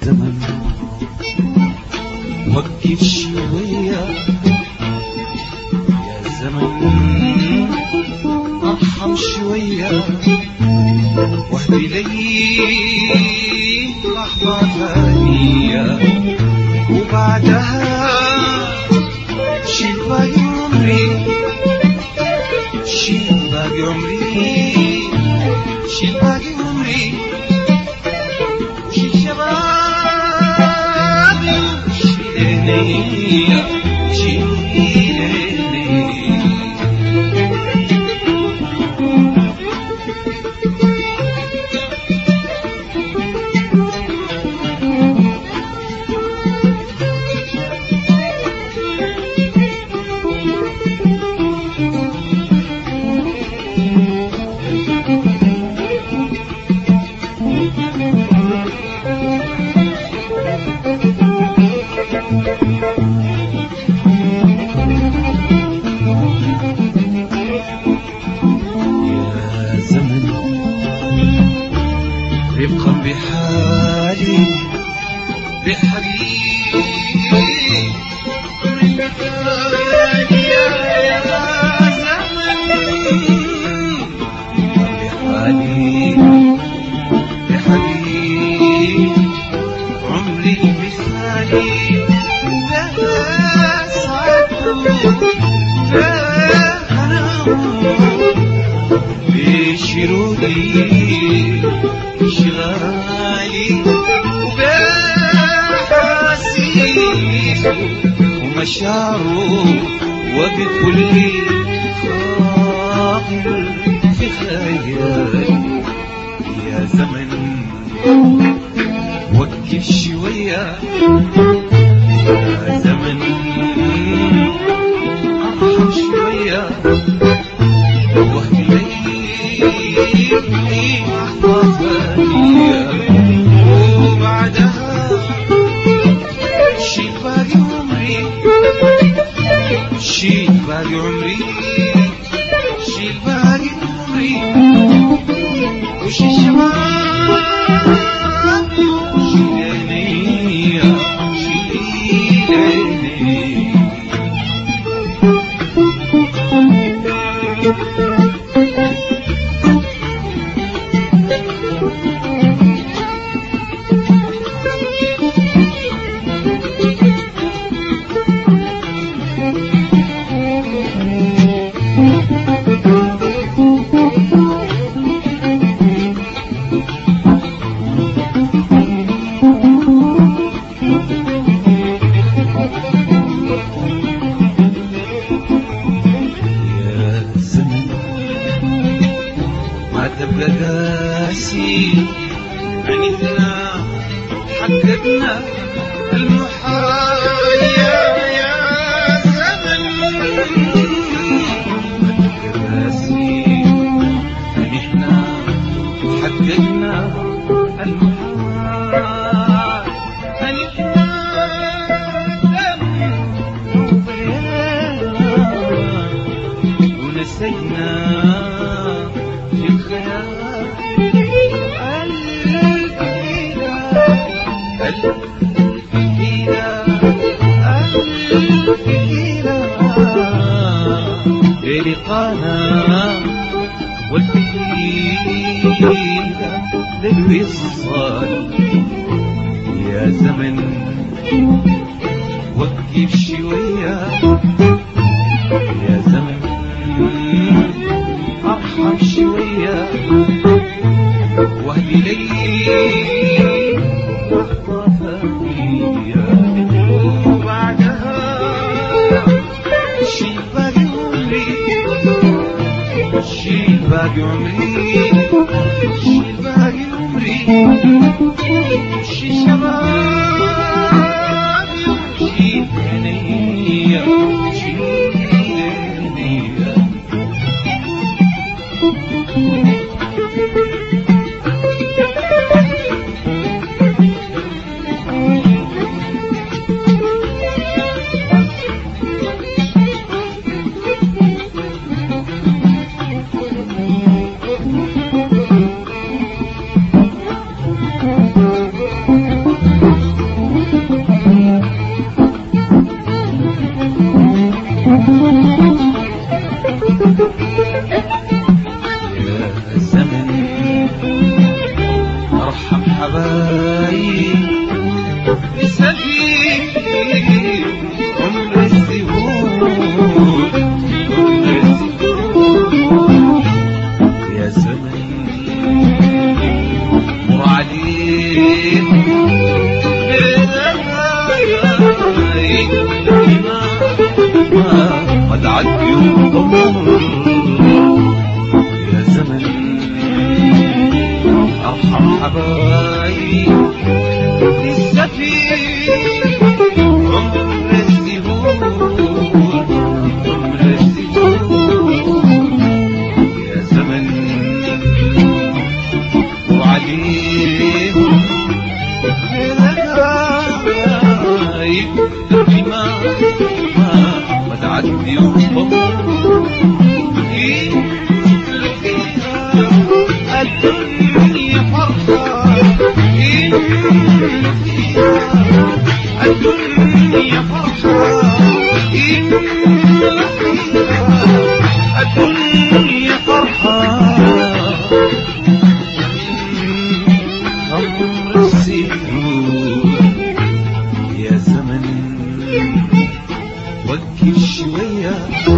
زمن وقف شوية يا زمن ارحم شوية واهدي لي لحظة ثانية وبعدها شيل باقي عمري شيل باقي عمري شيل باقي عمري شيل شبابي شيل عينيا شيل عينيا يا زمن رفقا بحالي بحبيبي يا زمن بحالي بحبيبي عمري مثالي لا سعدت لا هنام بشرودي شغالي وبحاسيس ومشاعره وبكل خاطر في خيالي يا زمن وقف شوية يا زمن ارحم شويه وهديني لحظة ثانية وبعدها شيل باقي عمري شيل باقي عمري شيل باقي عمري وشيل شبابي شيل عينيا شيل عينيا يا زمن ما تبقى قاسي عنيتنا حققنا المحال يا يا زمن ما تبقى قاسي عنيتنا حققنا المحال عنيتنا ونسينا في الخيال ألف ليلة ألف ليلة ألف ليلة للقانا والفيلة للوصال يا زمن وقف شويه يا زمن ارحم شوية واهدي لي لحظة ثانية وبعدها شيل باقي عمري شيل باقي عمري شيل باقي عمري شيل شبابي وشيل عينيا شيل عينيا ارحم حبايب سفير عمر الزهور عمر الزهور يا زمن مر عليك قد عدي وضمر يا زمن ارحم حبايب السفير عمر الزهور عمر الزهور يا زمن وعليهم غيب ما ما ما تعدي وضمر الدنيا فرحة الدنيا فرحة الدنيا فرحة أمر السيور يا زمن وقف شوية